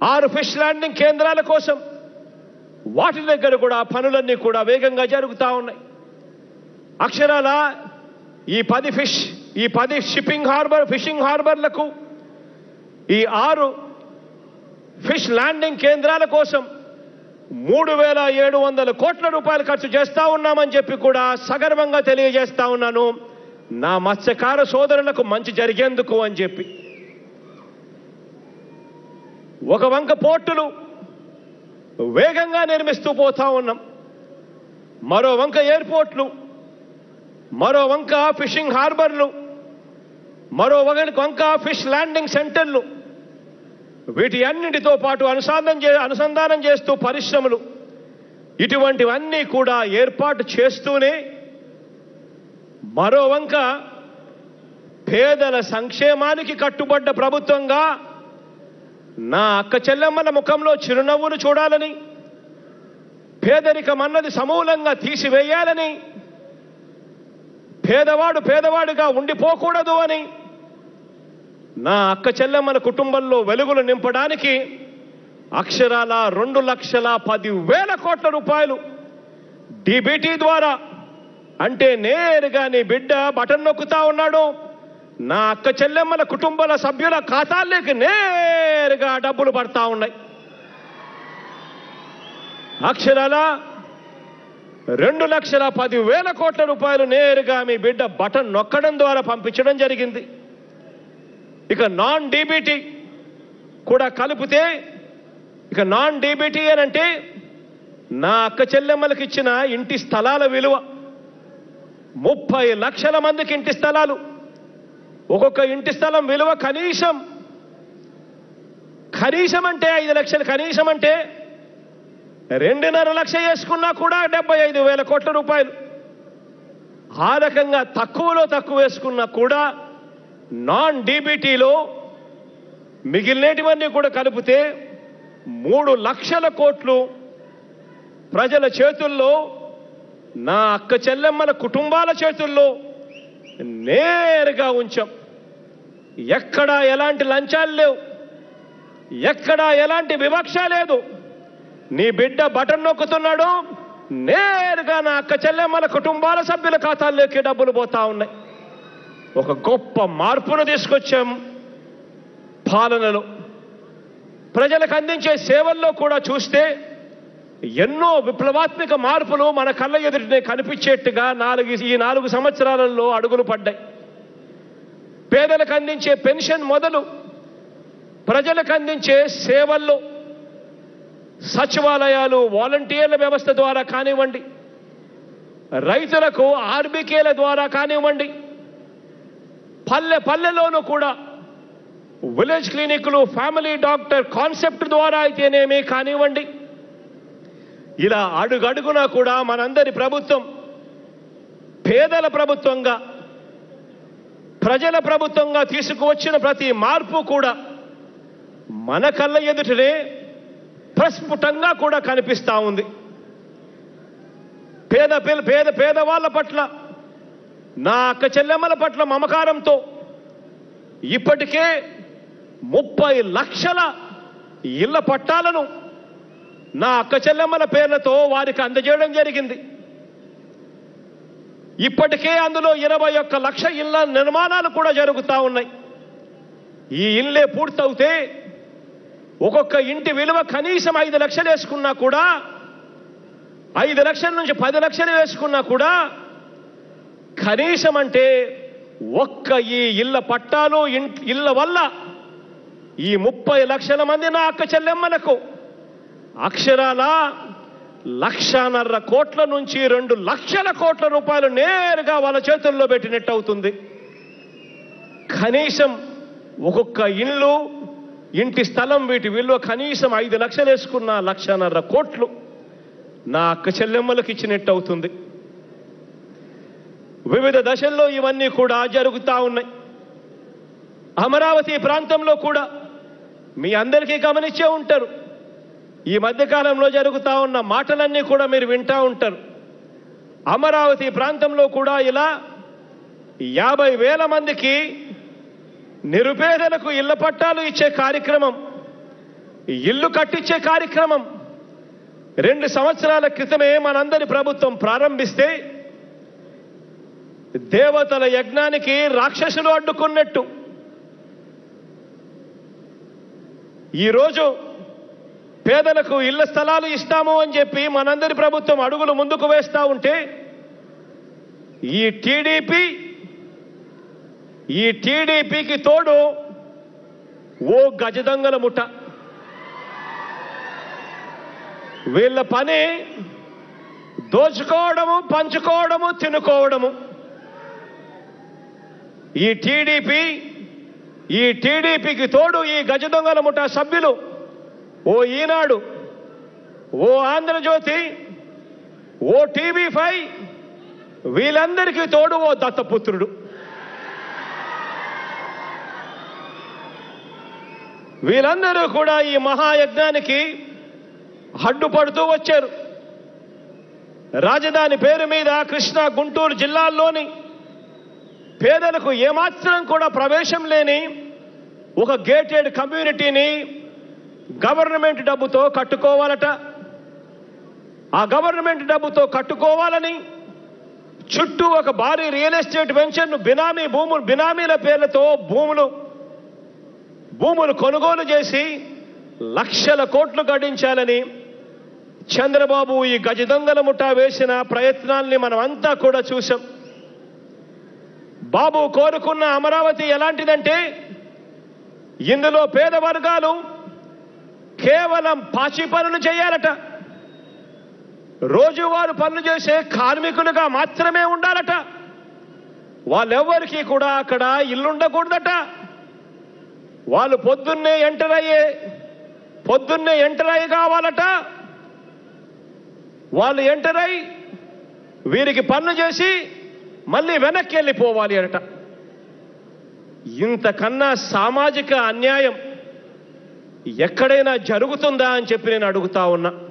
ఆరు fish landing కేంద్రాల కోసం వాటి దగ్గర కూడా పనులన్నీ కూడా వేగంగా జరుగుతూ ఉన్నాయి అక్షరాల ఈ పది ఫిష్ ఈ పది షిప్పింగ్ హార్బర్ ఫిషింగ్ హార్బర్లకు ఈ ఆరు ఫిష్ ల్యాండింగ్ కేంద్రాల కోసం మూడు వేల ఏడు వందల కోట్ల రూపాయలు ఖర్చు చేస్తా ఉన్నామని చెప్పి కూడా సగర్వంగా తెలియజేస్తా ఉన్నాను నా మత్స్యకార సోదరులకు మంచి జరిగేందుకు అని చెప్పి ఒక వంక పోర్టులు వేగంగా నిర్మిస్తూ పోతా ఉన్నాం మరో వంక ఎయిర్పోర్ట్లు మరో వంక ఫిషింగ్ హార్బర్లు మరో ఒక వంక ఫిష్ ల్యాండింగ్ సెంటర్లు వీటి అన్నింటితో పాటు అనుసంధానం చే అనుసంధానం చేస్తూ పరిశ్రమలు ఇటువంటివన్నీ కూడా ఏర్పాటు చేస్తూనే మరో వంక పేదల సంక్షేమానికి కట్టుబడ్డ ప్రభుత్వంగా నా అక్క చెల్లెమ్మల ముఖంలో చిరునవ్వును చూడాలని పేదరికం అన్నది సమూలంగా తీసివేయాలని పేదవాడు పేదవాడిగా ఉండిపోకూడదు అని నా అక్క చెల్లెమ్మల కుటుంబంలో వెలుగులు నింపడానికి అక్షరాల రెండు లక్షల పది వేల కోట్ల రూపాయలు డిబిటీ ద్వారా అంటే నేరుగా నీ బిడ్డ బటన్ నొక్కుతా ఉన్నాడు నా అక్క చెల్లెమ్మల కుటుంబాల సభ్యుల ఖాతాల్లోకి నేరుగా డబ్బులు పడతా ఉన్నాయి అక్షరాల రెండు లక్షల పది వేల కోట్ల రూపాయలు నేరుగా మీ బిడ్డ బటన్ నొక్కడం ద్వారా పంపించడం జరిగింది ఇక నాన్ డీబీటీ కూడా కలిపితే ఇక నాన్ డీబీటీ అని అంటే నా అక్క చెల్లెమ్మలకు ఇచ్చిన ఇంటి స్థలాల విలువ ముప్పై లక్షల మందికి ఇంటి స్థలాలు ఒక్కొక్క ఇంటి స్థలం విలువ కనీసం కనీసం అంటే ఐదు లక్షలు కనీసం అంటే రెండున్నర లక్ష వేసుకున్నా కూడా డెబ్బై ఐదు వేల కోట్ల రూపాయలు ఆ రకంగా తక్కువలో తక్కువ వేసుకున్నా కూడా నాన్ డీబీటీలో మిగిలినటివన్నీ కూడా కలిపితే మూడు లక్షల కోట్లు ప్రజల చేతుల్లో నా అక్క చెల్లెమ్మల కుటుంబాల చేతుల్లో నేరుగా ఉంచాం ఎక్కడా ఎలాంటి లంచాలు లేవు ఎక్కడా ఎలాంటి వివక్ష లేదు నీ బిడ్డ బటన్ నొక్కుతున్నాడు నేరుగా నా అక్క చెల్లెమ్మల కుటుంబాల సభ్యుల ఖాతాల్లోకి డబ్బులు పోతా ఉన్నాయి ఒక గొప్ప మార్పును తీసుకొచ్చాం పాలనలో ప్రజలకు అందించే సేవల్లో కూడా చూస్తే ఎన్నో విప్లవాత్మక మార్పులు మన కళ్ళ ఎదుటినే కనిపించేట్టుగా నాలుగు ఈ నాలుగు సంవత్సరాలలో అడుగులు పడ్డాయి పేదలకు అందించే పెన్షన్ మొదలు ప్రజలకు అందించే సేవల్లో సచివాలయాలు వాలంటీర్ల వ్యవస్థ ద్వారా కానివ్వండి రైతులకు ఆర్బీకేల ద్వారా కానివ్వండి పల్లె పల్లెలోనూ కూడా విలేజ్ క్లినిక్లు ఫ్యామిలీ డాక్టర్ కాన్సెప్ట్ ద్వారా అయితేనేమి కానివ్వండి ఇలా అడుగడుగునా కూడా మనందరి ప్రభుత్వం పేదల ప్రభుత్వంగా ప్రజల ప్రభుత్వంగా తీసుకువచ్చిన ప్రతి మార్పు కూడా మన కళ్ళ ఎదుటనే ప్రస్ఫుటంగా కూడా కనిపిస్తా ఉంది పేద పిల్ల పేద పేదవాళ్ళ పట్ల నా అక్క చెల్లెమ్మల పట్ల మమకారంతో ఇప్పటికే ముప్పై లక్షల ఇళ్ల పట్టాలను నా అక్క చెల్లెమ్మల పేర్లతో వారికి అందజేయడం జరిగింది ఇప్పటికే అందులో ఇరవై ఒక్క లక్ష ఇళ్ల నిర్మాణాలు కూడా జరుగుతూ ఉన్నాయి ఈ ఇల్లే పూర్తవుతే ఒక్కొక్క ఇంటి విలువ కనీసం ఐదు లక్షలు వేసుకున్నా కూడా ఐదు లక్షల నుంచి పది లక్షలు వేసుకున్నా కూడా కనీసం అంటే ఒక్క ఈ ఇళ్ళ పట్టాలు ఇన్- ఇళ్ళ వల్ల ఈ ముప్పై లక్షల మంది నా అక్క చెల్లెమ్మలకు అక్షరాల లక్షన్నర కోట్ల నుంచి రెండు లక్షల కోట్ల రూపాయలు నేరుగా వాళ్ళ చేతుల్లో పెట్టినట్టు అవుతుంది కనీసం ఒక్కొక్క ఇల్లు ఇంటి స్థలం వీటి విలువ కనీసం ఐదు లక్షలు వేసుకున్న లక్షన్నర కోట్లు నా అక్క చెల్లెమ్మలకు ఇచ్చినట్టు అవుతుంది వివిధ దశల్లో ఇవన్నీ కూడా జరుగుతూ ఉన్నాయి అమరావతి ప్రాంతంలో కూడా మీ అందరికీ గమనించే ఉంటారు ఈ మధ్యకాలంలో జరుగుతూ ఉన్న మాటలన్నీ కూడా మీరు వింటూ ఉంటారు అమరావతి ప్రాంతంలో కూడా ఇలా యాభై వేల మందికి నిరుపేదలకు ఇళ్ల పట్టాలు ఇచ్చే కార్యక్రమం ఇల్లు కట్టించే కార్యక్రమం రెండు సంవత్సరాల క్రితమే మనందరి ప్రభుత్వం ప్రారంభిస్తే దేవతల యజ్ఞానికి రాక్షసులు అడ్డుకున్నట్టు ఈరోజు పేదలకు ఇళ్ల స్థలాలు ఇస్తాము అని చెప్పి మనందరి ప్రభుత్వం అడుగులు ముందుకు వేస్తా ఉంటే ఈ టీడీపీ ఈ టీడీపీకి తోడు ఓ గజదంగల ముఠ వీళ్ళ పని దోచుకోవడము పంచుకోవడము తినుకోవడము ఈ టీడీపీ ఈ టీడీపీకి తోడు ఈ గజదొంగల ముఠా సభ్యులు ఓ ఈనాడు ఓ ఆంధ్రజ్యోతి ఓ టీవీ ఫైవ్ వీళ్ళందరికీ తోడు ఓ దత్తపుత్రుడు వీళ్ళందరూ కూడా ఈ మహాయజ్ఞానికి అడ్డుపడుతూ వచ్చారు రాజధాని పేరు మీద కృష్ణా గుంటూరు జిల్లాల్లోని పేదలకు ఏమాత్రం కూడా ప్రవేశం లేని ఒక గేటెడ్ కమ్యూనిటీని గవర్నమెంట్ డబ్బుతో కట్టుకోవాలట ఆ గవర్నమెంట్ డబ్బుతో కట్టుకోవాలని చుట్టూ ఒక భారీ రియల్ ఎస్టేట్ వెంచర్ను బినామీ భూములు బినామీల పేర్లతో భూములు భూములు కొనుగోలు చేసి లక్షల కోట్లు గడించాలని చంద్రబాబు ఈ గజదొంగల ముఠా వేసిన ప్రయత్నాల్ని మనం అంతా కూడా చూసాం బాబు కోరుకున్న అమరావతి ఎలాంటిదంటే ఇందులో పేద వర్గాలు కేవలం పాచి పనులు చేయాలట రోజువారు పనులు చేసే కార్మికులుగా మాత్రమే ఉండాలట వాళ్ళెవ్వరికీ కూడా అక్కడ ఇల్లుండకూడదట వాళ్ళు పొద్దున్నే ఎంటర్ అయ్యే పొద్దున్నే ఎంటర్ అయ్యి కావాలట వాళ్ళు ఎంటర్ అయి వీరికి పనులు చేసి మళ్ళీ వెనక్కి వెళ్ళిపోవాలి అట ఇంతకన్నా సామాజిక అన్యాయం ఎక్కడైనా జరుగుతుందా అని చెప్పి నేను అడుగుతా ఉన్నా